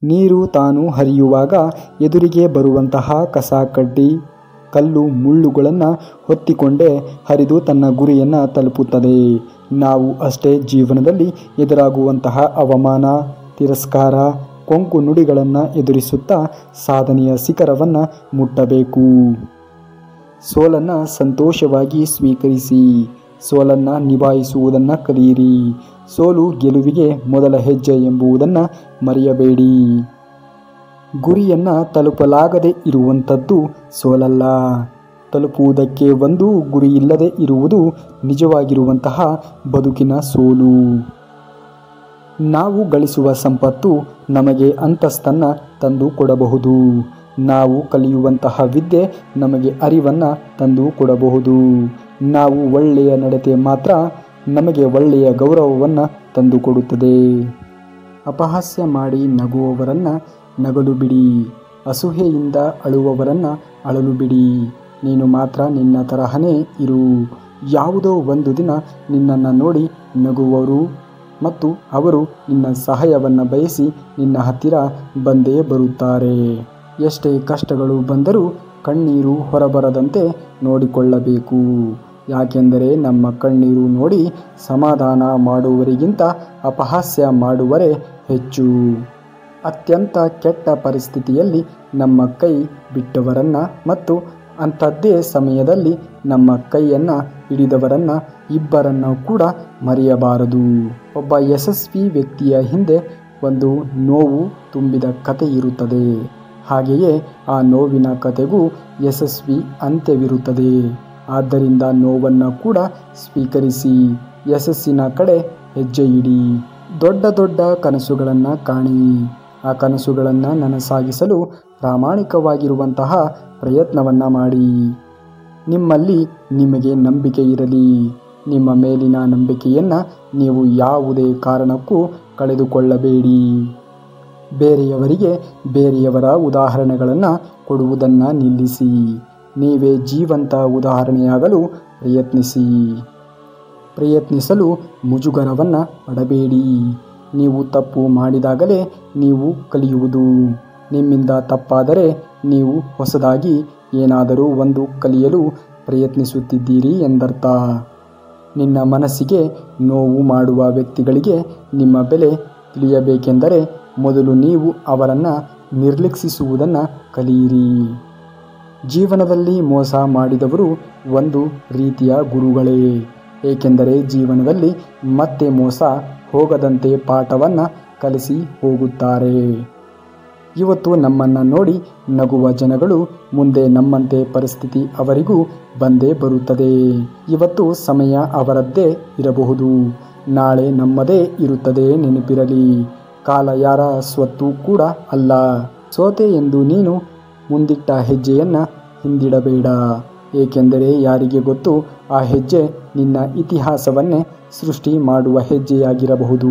ನೀರು ತಾನು ಹರಿಯುವಾಗ ಎದುರಿಗೆ ಬರುವಂತಹ ಕಸ ಕಡ್ಡಿ ಕಲ್ಲು ಮುಳ್ಳುಗಳನ್ನು ಹೊತ್ತಿಕೊಂಡೇ ಹರಿದು ತನ್ನ ಗುರಿಯನ್ನು ತಲುಪುತ್ತದೆ ನಾವು ಅಷ್ಟೇ ಜೀವನದಲ್ಲಿ ಎದುರಾಗುವಂತಹ ಅವಮಾನ ತಿರಸ್ಕಾರ ಕೊಂಕು ನುಡಿಗಳನ್ನು ಎದುರಿಸುತ್ತಾ ಸಾಧನೆಯ ಶಿಖರವನ್ನು ಮುಟ್ಟಬೇಕು ಸೋಲನ್ನು ಸಂತೋಷವಾಗಿ ಸ್ವೀಕರಿಸಿ ಸೋಲನ್ನು ನಿಭಾಯಿಸುವುದನ್ನು ಕಲಿಯಿರಿ ಸೋಲು ಗೆಲುವಿಗೆ ಮೊದಲ ಹೆಜ್ಜೆ ಎಂಬುದನ್ನು ಮರೆಯಬೇಡಿ ಗುರಿಯನ್ನು ತಲುಪಲಾಗದೆ ಇರುವಂಥದ್ದು ಸೋಲಲ್ಲ ತಲುಪುವುದಕ್ಕೆ ಒಂದು ಗುರಿ ಇಲ್ಲದೆ ಇರುವುದು ನಿಜವಾಗಿರುವಂತಹ ಬದುಕಿನ ಸೋಲು ನಾವು ಗಳಿಸುವ ಸಂಪತ್ತು ನಮಗೆ ಅಂತಸ್ತನ್ನು ತಂದು ಕೊಡಬಹುದು ನಾವು ಕಲಿಯುವಂತಹ ವಿದ್ಯೆ ನಮಗೆ ಅರಿವನ್ನು ತಂದು ಕೊಡಬಹುದು ನಾವು ಒಳ್ಳೆಯ ನಡತೆ ಮಾತ್ರ ನಮಗೆ ಒಳ್ಳೆಯ ಗೌರವವನ್ನು ತಂದುಕೊಡುತ್ತದೆ ಅಪಹಾಸ್ಯ ಮಾಡಿ ನಗುವವರನ್ನು ನಗಲು ಬಿಡಿ ಅಸೂಹೆಯಿಂದ ಅಳುವವರನ್ನು ಅಳಲು ಬಿಡಿ ನೀನು ಮಾತ್ರ ನಿನ್ನ ತರಹನೇ ಇರು ಯಾವುದೋ ಒಂದು ದಿನ ನಿನ್ನನ್ನು ನೋಡಿ ನಗುವವರು ಮತ್ತು ಅವರು ನಿನ್ನ ಸಹಾಯವನ್ನು ಬಯಸಿ ನಿನ್ನ ಹತ್ತಿರ ಬಂದೇ ಬರುತ್ತಾರೆ ಎಷ್ಟೇ ಕಷ್ಟಗಳು ಬಂದರೂ ಕಣ್ಣೀರು ಹೊರಬರದಂತೆ ನೋಡಿಕೊಳ್ಳಬೇಕು ಯಾಕೆಂದರೆ ನಮ್ಮ ಕಣ್ಣೀರು ನೋಡಿ ಸಮಾಧಾನ ಮಾಡುವವರಿಗಿಂತ ಅಪಹಾಸ್ಯ ಮಾಡುವರೇ ಹೆಚ್ಚು ಅತ್ಯಂತ ಕೆಟ್ಟ ಪರಿಸ್ಥಿತಿಯಲ್ಲಿ ನಮ್ಮ ಕೈ ಬಿಟ್ಟವರನ್ನು ಮತ್ತು ಅಂಥದ್ದೇ ಸಮಯದಲ್ಲಿ ನಮ್ಮ ಕೈಯನ್ನು ಹಿಡಿದವರನ್ನು ಇಬ್ಬರನ್ನು ಕೂಡ ಮರೆಯಬಾರದು ಒಬ್ಬ ಯಶಸ್ವಿ ವ್ಯಕ್ತಿಯ ಹಿಂದೆ ಒಂದು ನೋವು ತುಂಬಿದ ಕತೆ ಇರುತ್ತದೆ ಹಾಗೆಯೇ ಆ ನೋವಿನ ಕತೆಗೂ ಯಶಸ್ವಿ ಅಂತ್ಯವಿರುತ್ತದೆ ಆದ್ದರಿಂದ ನೋವನ್ನು ಕೂಡ ಸ್ವೀಕರಿಸಿ ಯಶಸ್ಸಿನ ಕಡೆ ಹೆಜ್ಜೆ ಇಡಿ ದೊಡ್ಡ ದೊಡ್ಡ ಕನಸುಗಳನ್ನು ಕಾಣಿ ಆ ಕನಸುಗಳನ್ನು ನನಸಾಗಿಸಲು ಪ್ರಾಮಾಣಿಕವಾಗಿರುವಂತಹ ಪ್ರಯತ್ನವನ್ನು ಮಾಡಿ ನಿಮ್ಮಲ್ಲಿ ನಿಮಗೆ ನಂಬಿಕೆ ಇರಲಿ ನಿಮ್ಮ ಮೇಲಿನ ನಂಬಿಕೆಯನ್ನು ನೀವು ಯಾವುದೇ ಕಾರಣಕ್ಕೂ ಕಳೆದುಕೊಳ್ಳಬೇಡಿ ಬೇರೆಯವರಿಗೆ ಬೇರೆಯವರ ಉದಾಹರಣೆಗಳನ್ನು ಕೊಡುವುದನ್ನು ನಿಲ್ಲಿಸಿ ನೀವೇ ಜೀವಂತ ಉದಾಹರಣೆಯಾಗಲು ಪ್ರಯತ್ನಿಸಿ ಪ್ರಯತ್ನಿಸಲು ಮುಜುಗರವನ್ನು ಪಡಬೇಡಿ ನೀವು ತಪ್ಪು ಮಾಡಿದಾಗಲೇ ನೀವು ಕಲಿಯುವುದು ನಿಮ್ಮಿಂದ ತಪ್ಪಾದರೆ ನೀವು ಹೊಸದಾಗಿ ಏನಾದರೂ ಒಂದು ಕಲಿಯಲು ಪ್ರಯತ್ನಿಸುತ್ತಿದ್ದೀರಿ ಎಂದರ್ಥ ನಿನ್ನ ಮನಸ್ಸಿಗೆ ನೋವು ಮಾಡುವ ವ್ಯಕ್ತಿಗಳಿಗೆ ನಿಮ್ಮ ಬೆಲೆ ತಿಳಿಯಬೇಕೆಂದರೆ ಮೊದಲು ನೀವು ಅವರನ್ನು ನಿರ್ಲಕ್ಷಿಸುವುದನ್ನು ಕಲಿಯಿರಿ ಜೀವನದಲ್ಲಿ ಮೋಸ ಮಾಡಿದವರು ಒಂದು ರೀತಿಯ ಗುರುಗಳೇ ಏಕೆಂದರೆ ಜೀವನದಲ್ಲಿ ಮತ್ತೆ ಮೋಸ ಹೋಗದಂತೆ ಪಾಠವನ್ನು ಕಲಿಸಿ ಹೋಗುತ್ತಾರೆ ಇವತ್ತು ನಮ್ಮನ್ನು ನೋಡಿ ನಗುವ ಜನಗಳು ಮುಂದೆ ನಮ್ಮಂತೆ ಪರಿಸ್ಥಿತಿ ಅವರಿಗೂ ಬಂದೇ ಬರುತ್ತದೆ ಇವತ್ತು ಸಮಯ ಅವರದ್ದೇ ಇರಬಹುದು ನಾಳೆ ನಮ್ಮದೇ ಇರುತ್ತದೆ ನೆನಪಿರಲಿ ಕಾಲ ಯಾರ ಸ್ವತ್ತು ಕೂಡ ಅಲ್ಲ ಸೋತೆ ಎಂದು ನೀನು ಮುಂದಿಟ್ಟ ಹೆಜ್ಜೆಯನ್ನು ಹಿಂದಿಡಬೇಡ ಏಕೆಂದರೆ ಯಾರಿಗೆ ಗೊತ್ತು ಆ ಹೆಜ್ಜೆ ನಿನ್ನ ಇತಿಹಾಸವನ್ನೇ ಸೃಷ್ಟಿ ಮಾಡುವ ಹೆಜ್ಜೆಯಾಗಿರಬಹುದು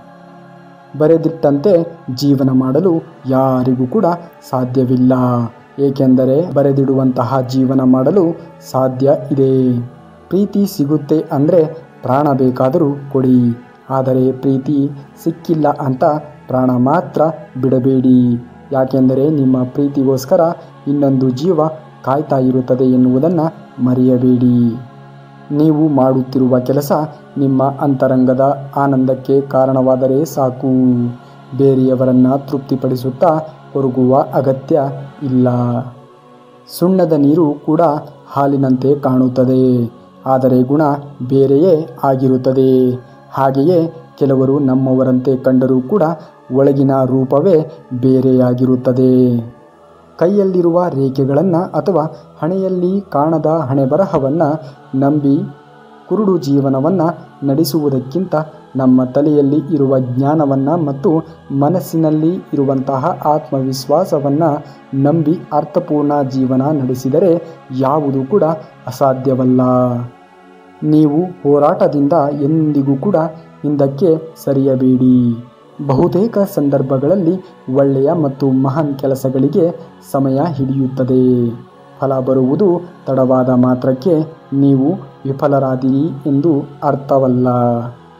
ಬರೆದಿಟ್ಟಂತೆ ಜೀವನ ಮಾಡಲು ಯಾರಿಗೂ ಕೂಡ ಸಾಧ್ಯವಿಲ್ಲ ಏಕೆಂದರೆ ಬರೆದಿಡುವಂತಹ ಜೀವನ ಮಾಡಲು ಸಾಧ್ಯ ಇದೆ ಪ್ರೀತಿ ಸಿಗುತ್ತೆ ಅಂದರೆ ಪ್ರಾಣ ಬೇಕಾದರೂ ಕೊಡಿ ಆದರೆ ಪ್ರೀತಿ ಸಿಕ್ಕಿಲ್ಲ ಅಂತ ಪ್ರಾಣ ಮಾತ್ರ ಬಿಡಬೇಡಿ ಯಾಕೆಂದರೆ ನಿಮ್ಮ ಪ್ರೀತಿಗೋಸ್ಕರ ಇನ್ನೊಂದು ಜೀವ ಕಾಯ್ತಾ ಇರುತ್ತದೆ ಎನ್ನುವುದನ್ನು ಮರೆಯಬೇಡಿ ನೀವು ಮಾಡುತ್ತಿರುವ ಕೆಲಸ ನಿಮ್ಮ ಅಂತರಂಗದ ಆನಂದಕ್ಕೆ ಕಾರಣವಾದರೆ ಸಾಕು ಬೇರೆಯವರನ್ನು ತೃಪ್ತಿಪಡಿಸುತ್ತಾ ಕೊರಗುವ ಅಗತ್ಯ ಇಲ್ಲ ಸುಣ್ಣದ ನೀರು ಕೂಡ ಹಾಲಿನಂತೆ ಕಾಣುತ್ತದೆ ಆದರೆ ಗುಣ ಬೇರೆಯೇ ಆಗಿರುತ್ತದೆ ಹಾಗೆಯೇ ಕೆಲವರು ನಮ್ಮವರಂತೆ ಕಂಡರೂ ಕೂಡ ಒಳಗಿನ ರೂಪವೇ ಬೇರೆಯಾಗಿರುತ್ತದೆ ಕೈಯಲ್ಲಿರುವ ರೇಖೆಗಳನ್ನು ಅಥವಾ ಹಣೆಯಲ್ಲಿ ಕಾಣದ ಹಣೆಬರಹವನ್ನು ನಂಬಿ ಕುರುಡು ಜೀವನವನ್ನು ನಡೆಸುವುದಕ್ಕಿಂತ ನಮ್ಮ ತಲೆಯಲ್ಲಿ ಇರುವ ಜ್ಞಾನವನ್ನು ಮತ್ತು ಮನಸ್ಸಿನಲ್ಲಿ ಇರುವಂತಹ ಆತ್ಮವಿಶ್ವಾಸವನ್ನು ನಂಬಿ ಅರ್ಥಪೂರ್ಣ ಜೀವನ ನಡೆಸಿದರೆ ಯಾವುದು ಕೂಡ ಅಸಾಧ್ಯವಲ್ಲ ನೀವು ಹೋರಾಟದಿಂದ ಎಂದಿಗೂ ಕೂಡ ಹಿಂದಕ್ಕೆ ಸರಿಯಬೇಡಿ ಬಹುತೇಕ ಸಂದರ್ಭಗಳಲ್ಲಿ ಒಳ್ಳೆಯ ಮತ್ತು ಮಹಾನ್ ಕೆಲಸಗಳಿಗೆ ಸಮಯ ಹಿಡಿಯುತ್ತದೆ ಫಲ ಬರುವುದು ತಡವಾದ ಮಾತ್ರಕ್ಕೆ ನೀವು ವಿಫಲರಾದಿರಿ ಎಂದು ಅರ್ಥವಲ್ಲ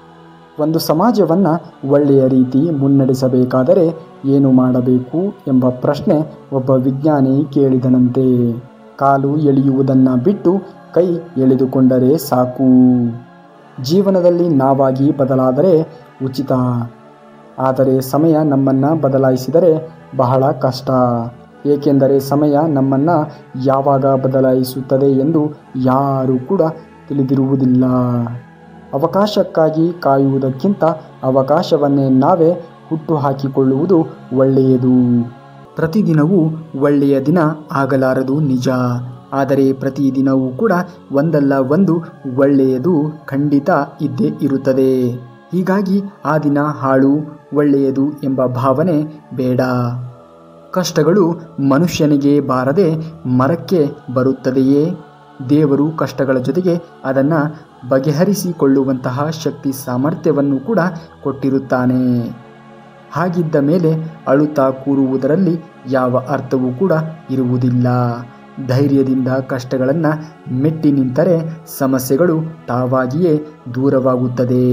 ಒಂದು ಸಮಾಜವನ್ನು ಒಳ್ಳೆಯ ರೀತಿ ಮುನ್ನಡೆಸಬೇಕಾದರೆ ಏನು ಮಾಡಬೇಕು ಎಂಬ ಪ್ರಶ್ನೆ ಒಬ್ಬ ವಿಜ್ಞಾನಿ ಕೇಳಿದನಂತೆ ಕಾಲು ಎಳೆಯುವುದನ್ನು ಬಿಟ್ಟು ಕೈ ಎಳೆದುಕೊಂಡರೆ ಸಾಕು ಜೀವನದಲ್ಲಿ ನಾವಾಗಿ ಬದಲಾದರೆ ಉಚಿತ ಆದರೆ ಸಮಯ ನಮ್ಮನ್ನು ಬದಲಾಯಿಸಿದರೆ ಬಹಳ ಕಷ್ಟ ಏಕೆಂದರೆ ಸಮಯ ನಮ್ಮನ್ನು ಯಾವಾಗ ಬದಲಾಯಿಸುತ್ತದೆ ಎಂದು ಯಾರೂ ಕೂಡ ತಿಳಿದಿರುವುದಿಲ್ಲ ಅವಕಾಶಕ್ಕಾಗಿ ಕಾಯುವುದಕ್ಕಿಂತ ಅವಕಾಶವನ್ನೇ ನಾವೇ ಹುಟ್ಟು ಹಾಕಿಕೊಳ್ಳುವುದು ಒಳ್ಳೆಯದು ಪ್ರತಿದಿನವೂ ಒಳ್ಳೆಯ ದಿನ ಆಗಲಾರದು ನಿಜ ಆದರೆ ಪ್ರತಿದಿನವೂ ಕೂಡ ಒಂದಲ್ಲ ಒಂದು ಒಳ್ಳೆಯದು ಖಂಡಿತ ಇದ್ದೇ ಇರುತ್ತದೆ ಹೀಗಾಗಿ ಆ ದಿನ ಹಾಳು ಒಳ್ಳೆಯದು ಎಂಬ ಭಾವನೆ ಬೇಡ ಕಷ್ಟಗಳು ಮನುಷ್ಯನಿಗೆ ಬಾರದೆ ಮರಕ್ಕೆ ಬರುತ್ತದೆಯೇ ದೇವರು ಕಷ್ಟಗಳ ಜೊತೆಗೆ ಅದನ್ನು ಬಗೆಹರಿಸಿಕೊಳ್ಳುವಂತಹ ಶಕ್ತಿ ಸಾಮರ್ಥ್ಯವನ್ನು ಕೂಡ ಕೊಟ್ಟಿರುತ್ತಾನೆ ಹಾಗಿದ್ದ ಮೇಲೆ ಅಳುತ್ತಾ ಕೂರುವುದರಲ್ಲಿ ಯಾವ ಅರ್ಥವೂ ಕೂಡ ಇರುವುದಿಲ್ಲ ಧೈರ್ಯದಿಂದ ಕಷ್ಟಗಳನ್ನು ಮೆಟ್ಟಿ ನಿಂತರೆ ಸಮಸ್ಯೆಗಳು ತಾವಾಗಿಯೇ ದೂರವಾಗುತ್ತದೆ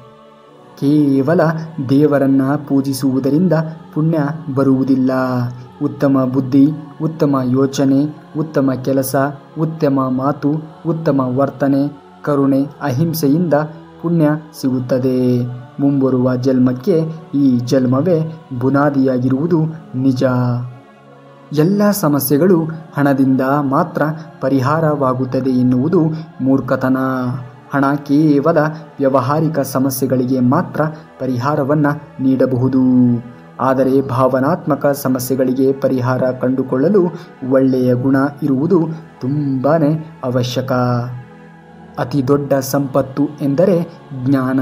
ಕೇವಲ ದೇವರನ್ನ ಪೂಜಿಸುವುದರಿಂದ ಪುಣ್ಯ ಬರುವುದಿಲ್ಲ ಉತ್ತಮ ಬುದ್ಧಿ ಉತ್ತಮ ಯೋಚನೆ ಉತ್ತಮ ಕೆಲಸ ಉತ್ತಮ ಮಾತು ಉತ್ತಮ ವರ್ತನೆ ಕರುಣೆ ಅಹಿಂಸೆಯಿಂದ ಪುಣ್ಯ ಸಿಗುತ್ತದೆ ಮುಂಬರುವ ಜನ್ಮಕ್ಕೆ ಈ ಜನ್ಮವೇ ಬುನಾದಿಯಾಗಿರುವುದು ನಿಜ ಎಲ್ಲ ಸಮಸ್ಯೆಗಳು ಹಣದಿಂದ ಮಾತ್ರ ಪರಿಹಾರವಾಗುತ್ತದೆ ಎನ್ನುವುದು ಮೂರ್ಖತನ ಹಣ ಕೇವಲ ವ್ಯಾವಹಾರಿಕ ಸಮಸ್ಯೆಗಳಿಗೆ ಮಾತ್ರ ಪರಿಹಾರವನ್ನು ನೀಡಬಹುದು ಆದರೆ ಭಾವನಾತ್ಮಕ ಸಮಸ್ಯೆಗಳಿಗೆ ಪರಿಹಾರ ಕಂಡುಕೊಳ್ಳಲು ಒಳ್ಳೆಯ ಗುಣ ಇರುವುದು ತುಂಬಾ ಅವಶ್ಯಕ ಅತಿ ದೊಡ್ಡ ಸಂಪತ್ತು ಎಂದರೆ ಜ್ಞಾನ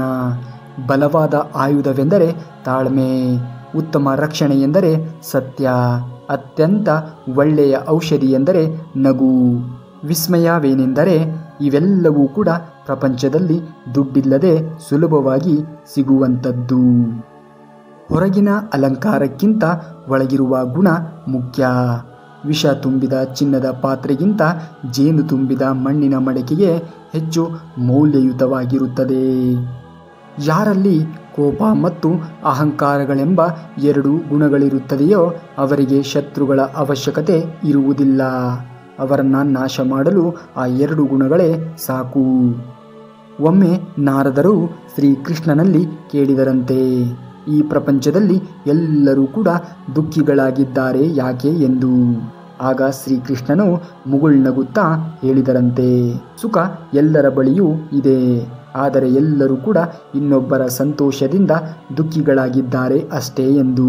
ಬಲವಾದ ಆಯುಧವೆಂದರೆ ತಾಳ್ಮೆ ಉತ್ತಮ ರಕ್ಷಣೆ ಎಂದರೆ ಸತ್ಯ ಅತ್ಯಂತ ಒಳ್ಳೆಯ ಔಷಧಿ ಎಂದರೆ ನಗು ವಿಸ್ಮಯವೇನೆಂದರೆ ಇವೆಲ್ಲವೂ ಕೂಡ ಪ್ರಪಂಚದಲ್ಲಿ ದುಡ್ಡಿಲ್ಲದೆ ಸುಲಭವಾಗಿ ಸಿಗುವಂಥದ್ದು ಹೊರಗಿನ ಅಲಂಕಾರಕ್ಕಿಂತ ಒಳಗಿರುವ ಗುಣ ಮುಖ್ಯ ವಿಷ ತುಂಬಿದ ಚಿನ್ನದ ಪಾತ್ರೆಗಿಂತ ಜೇನು ತುಂಬಿದ ಮಣ್ಣಿನ ಮಡಕೆಗೆ ಹೆಚ್ಚು ಮೌಲ್ಯಯುತವಾಗಿರುತ್ತದೆ ಯಾರಲ್ಲಿ ಕೋಪ ಮತ್ತು ಅಹಂಕಾರಗಳೆಂಬ ಎರಡು ಗುಣಗಳಿರುತ್ತದೆಯೋ ಅವರಿಗೆ ಶತ್ರುಗಳ ಅವಶ್ಯಕತೆ ಇರುವುದಿಲ್ಲ ಅವರನ್ನು ನಾಶ ಮಾಡಲು ಆ ಎರಡು ಗುಣಗಳೇ ಸಾಕು ಒಮ್ಮೆ ನಾರದರು ಶ್ರೀಕೃಷ್ಣನಲ್ಲಿ ಕೇಳಿದರಂತೆ ಈ ಪ್ರಪಂಚದಲ್ಲಿ ಎಲ್ಲರೂ ಕೂಡ ದುಃಖಿಗಳಾಗಿದ್ದಾರೆ ಯಾಕೆ ಎಂದು ಆಗ ಶ್ರೀಕೃಷ್ಣನು ಮುಗುಳ್ನಗುತ್ತಾ ಹೇಳಿದರಂತೆ ಸುಖ ಎಲ್ಲರ ಬಳಿಯೂ ಇದೆ ಆದರೆ ಎಲ್ಲರೂ ಕೂಡ ಇನ್ನೊಬ್ಬರ ಸಂತೋಷದಿಂದ ದುಃಖಿಗಳಾಗಿದ್ದಾರೆ ಅಷ್ಟೇ ಎಂದು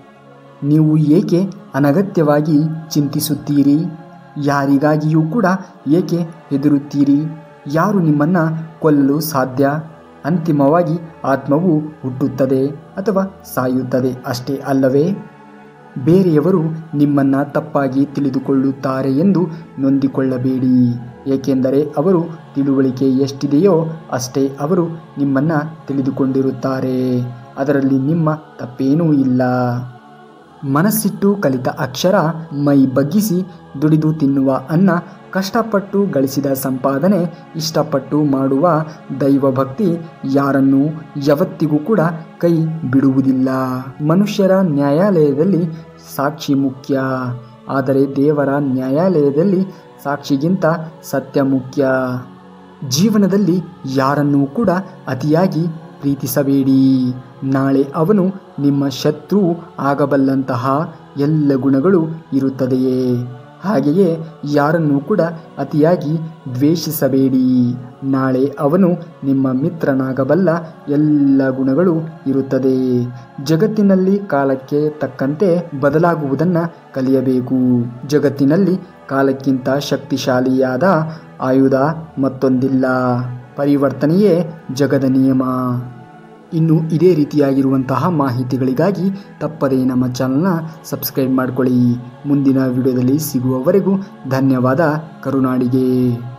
ನೀವು ಏಕೆ ಅನಗತ್ಯವಾಗಿ ಚಿಂತಿಸುತ್ತೀರಿ ಯಾರಿಗಾಗಿಯೂ ಕೂಡ ಏಕೆ ಹೆದರುತ್ತೀರಿ ಯಾರು ನಿಮ್ಮನ್ನು ಕೊಲ್ಲಲು ಸಾಧ್ಯ ಅಂತಿಮವಾಗಿ ಆತ್ಮವು ಹುಟ್ಟುತ್ತದೆ ಅಥವಾ ಸಾಯುತ್ತದೆ ಅಷ್ಟೇ ಅಲ್ಲವೇ ಬೇರೆಯವರು ನಿಮ್ಮನ್ನು ತಪ್ಪಾಗಿ ತಿಳಿದುಕೊಳ್ಳುತ್ತಾರೆ ಎಂದು ನೊಂದಿಕೊಳ್ಳಬೇಡಿ ಏಕೆಂದರೆ ಅವರು ತಿಳುವಳಿಕೆ ಎಷ್ಟಿದೆಯೋ ಅಷ್ಟೇ ಅವರು ನಿಮ್ಮನ್ನು ತಿಳಿದುಕೊಂಡಿರುತ್ತಾರೆ ಅದರಲ್ಲಿ ನಿಮ್ಮ ತಪ್ಪೇನೂ ಇಲ್ಲ ಮನಸ್ಸಿಟ್ಟು ಕಲಿತ ಅಕ್ಷರ ಮೈ ಬಗ್ಗಿಸಿ ದುಡಿದು ತಿನ್ನುವ ಅನ್ನ ಕಷ್ಟಪಟ್ಟು ಗಳಿಸಿದ ಸಂಪಾದನೆ ಇಷ್ಟಪಟ್ಟು ಮಾಡುವ ದೈವಭಕ್ತಿ ಯಾರನ್ನೂ ಯಾವತ್ತಿಗೂ ಕೂಡ ಕೈ ಬಿಡುವುದಿಲ್ಲ ಮನುಷ್ಯರ ನ್ಯಾಯಾಲಯದಲ್ಲಿ ಸಾಕ್ಷಿ ಮುಖ್ಯ ಆದರೆ ದೇವರ ನ್ಯಾಯಾಲಯದಲ್ಲಿ ಸಾಕ್ಷಿಗಿಂತ ಸತ್ಯ ಮುಖ್ಯ ಜೀವನದಲ್ಲಿ ಯಾರನ್ನೂ ಕೂಡ ಅತಿಯಾಗಿ ಪ್ರೀತಿಸಬೇಡಿ ನಾಳೆ ಅವನು ನಿಮ್ಮ ಶತ್ರು ಆಗಬಲ್ಲಂತಹ ಎಲ್ಲ ಗುಣಗಳು ಇರುತ್ತದೆಯೇ ಹಾಗೆಯೇ ಯಾರನ್ನೂ ಕೂಡ ಅತಿಯಾಗಿ ದ್ವೇಷಿಸಬೇಡಿ ನಾಳೆ ಅವನು ನಿಮ್ಮ ಮಿತ್ರನಾಗಬಲ್ಲ ಎಲ್ಲ ಗುಣಗಳು ಇರುತ್ತದೆ ಜಗತ್ತಿನಲ್ಲಿ ಕಾಲಕ್ಕೆ ತಕ್ಕಂತೆ ಬದಲಾಗುವುದನ್ನು ಕಲಿಯಬೇಕು ಜಗತ್ತಿನಲ್ಲಿ ಕಾಲಕ್ಕಿಂತ ಶಕ್ತಿಶಾಲಿಯಾದ ಆಯುಧ ಮತ್ತೊಂದಿಲ್ಲ ಪರಿವರ್ತನೆಯೇ ಜಗದ ನಿಯಮ ಇನ್ನು ಇದೇ ರೀತಿಯಾಗಿರುವಂತಹ ಮಾಹಿತಿಗಳಿಗಾಗಿ ತಪ್ಪದೇ ನಮ್ಮ ಚಾನಲ್ನ ಸಬ್ಸ್ಕ್ರೈಬ್ ಮಾಡಿಕೊಳ್ಳಿ ಮುಂದಿನ ವಿಡಿಯೋದಲ್ಲಿ ಸಿಗುವವರೆಗೂ ಧನ್ಯವಾದ ಕರುನಾಡಿಗೆ